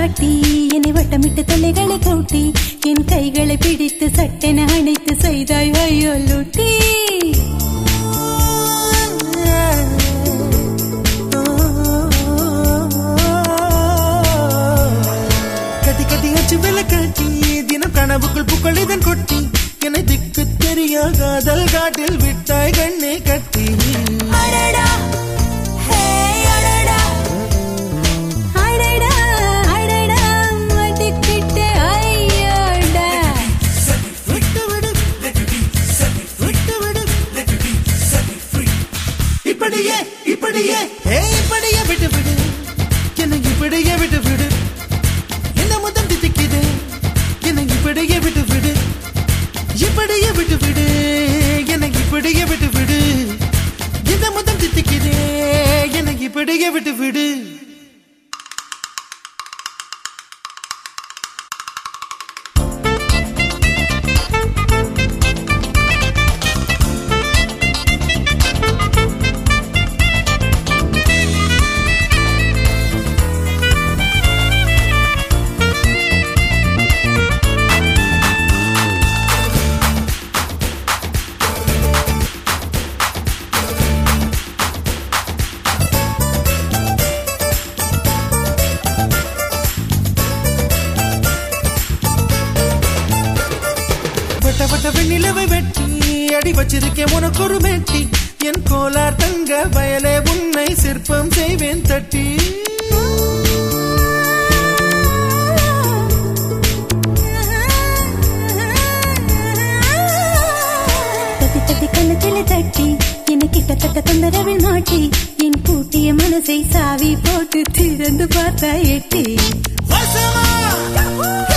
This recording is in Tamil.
காட்டி என்னை வட்டமிட்டு தொல்லைகளை கூட்டி என் கைகளை பிடித்து சட்டென அணைத்து செய்தாய் ஐயோ லூட்டி கட்டி கட்டி வச்சு விளக்காட்டி தினம் கனவுக்குள் புகழிதன் கொட்டி என்னை திக்கு தெரிய காதல் காட்டில் விட்டாய் கண்ணே கட்டி அடடா ஹே அடடா அடடா அடடா மதிக்கிட்ட ஐயோடா விட்டு விடு விட்டு விடு இப்படியே இப்படியே ஏ இப்படியே விட்டு விடு என்னை இப்படியே விட்டு விடு என்ன முதல் தித்திக்குது என்னை இப்படியே விட்டு விடு இப்படியே விட்டு விடு என்னை இப்படியே விட்டு விடு இந்த முதல் தித்திக்குது என்னை இப்படியே விட்டு விடு வட்ட வட்ட வெண்ணிலவை வெட்டி அடி வச்சிருக்கேன் உனக்கு ஒரு மெட்டி என் கோலார் தங்க வயலே உன்னை சிற்பம் செய்வேன் தட்டி தட்டி தட்டி கண்ணத்தில தட்டி என்னை கிட்டத்தட்ட தொந்தரவில் மாட்டி என் கூட்டிய மனசை சாவி போட்டு திறந்து பார்த்தா எட்டி வசமா